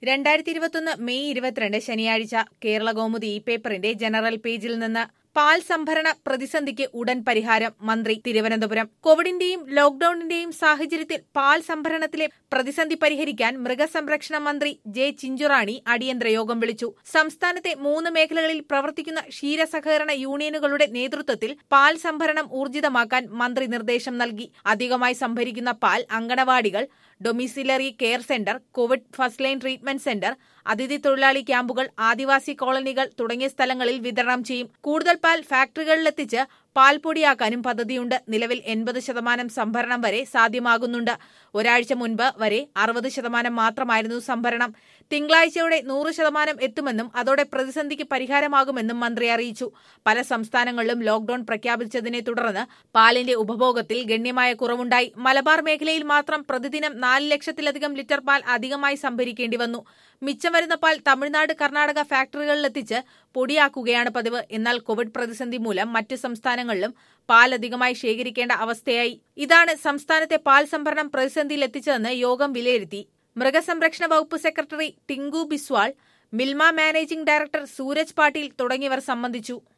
രണ്ടായിരത്തി ഇരുപത്തൊന്ന് മെയ് ഇരുപത്തിരണ്ട് ശനിയാഴ്ച കേരള കൗമുദി ഈ പേപ്പറിന്റെ ജനറൽ പേജിൽ നിന്ന് പാൽ സംഭരണ പ്രതിസന്ധിക്ക് ഉടൻ പരിഹാരം മന്ത്രി തിരുവനന്തപുരം കോവിഡിന്റെയും ലോക്ഡൌണിന്റെയും സാഹചര്യത്തിൽ പാൽ സംഭരണത്തിലെ പ്രതിസന്ധി പരിഹരിക്കാൻ മൃഗസംരക്ഷണ മന്ത്രി ജെ ചിഞ്ചുറാണി അടിയന്തര യോഗം വിളിച്ചു സംസ്ഥാനത്തെ മൂന്ന് മേഖലകളിൽ പ്രവർത്തിക്കുന്ന ക്ഷീരസഹകരണ യൂണിയനുകളുടെ നേതൃത്വത്തിൽ പാൽ സംഭരണം ഊർജിതമാക്കാൻ മന്ത്രി നിർദ്ദേശം നൽകി അധികമായി സംഭരിക്കുന്ന പാൽ അങ്കണവാടികൾ domiciliary care centre covid first line treatment centre അതിഥി തൊഴിലാളി ക്യാമ്പുകൾ ആദിവാസി കോളനികൾ തുടങ്ങിയ സ്ഥലങ്ങളിൽ വിതരണം ചെയ്യും കൂടുതൽ പാൽ ഫാക്ടറികളിലെത്തിച്ച് പാൽപ്പൊടിയാക്കാനും പദ്ധതിയുണ്ട് നിലവിൽ എൺപത് ശതമാനം സംഭരണം വരെ സാധ്യമാകുന്നുണ്ട് ഒരാഴ്ച മുൻപ് വരെ അറുപത് ശതമാനം മാത്രമായിരുന്നു സംഭരണം തിങ്കളാഴ്ചയോടെ നൂറ് ശതമാനം എത്തുമെന്നും അതോടെ പ്രതിസന്ധിക്ക് പരിഹാരമാകുമെന്നും മന്ത്രി അറിയിച്ചു പല സംസ്ഥാനങ്ങളിലും ലോക്ഡൌൺ പ്രഖ്യാപിച്ചതിനെ തുടർന്ന് പാലിന്റെ ഉപഭോഗത്തിൽ ഗണ്യമായ കുറവുണ്ടായി മലബാർ മേഖലയിൽ മാത്രം പ്രതിദിനം നാല് ലക്ഷത്തിലധികം ലിറ്റർ പാൽ അധികമായി സംഭരിക്കേണ്ടി വന്നു മിച്ചം വരുന്ന പാൽ തമിഴ്നാട് കർണാടക ഫാക്ടറികളിലെത്തിച്ച് പൊടിയാക്കുകയാണ് പതിവ് എന്നാൽ കോവിഡ് പ്രതിസന്ധി മൂലം മറ്റ് സംസ്ഥാനങ്ങളിലും പാൽ അധികമായി ശേഖരിക്കേണ്ട അവസ്ഥയായി ഇതാണ് സംസ്ഥാനത്തെ പാൽ സംഭരണം പ്രതിസന്ധിയിലെത്തിച്ചതെന്ന് യോഗം വിലയിരുത്തി മൃഗസംരക്ഷണ വകുപ്പ് സെക്രട്ടറി ടിങ്കു ബിസ്വാൾ മിൽമ മാനേജിംഗ് ഡയറക്ടർ സൂരജ് പാട്ടീൽ തുടങ്ങിയവർ സംബന്ധിച്ചു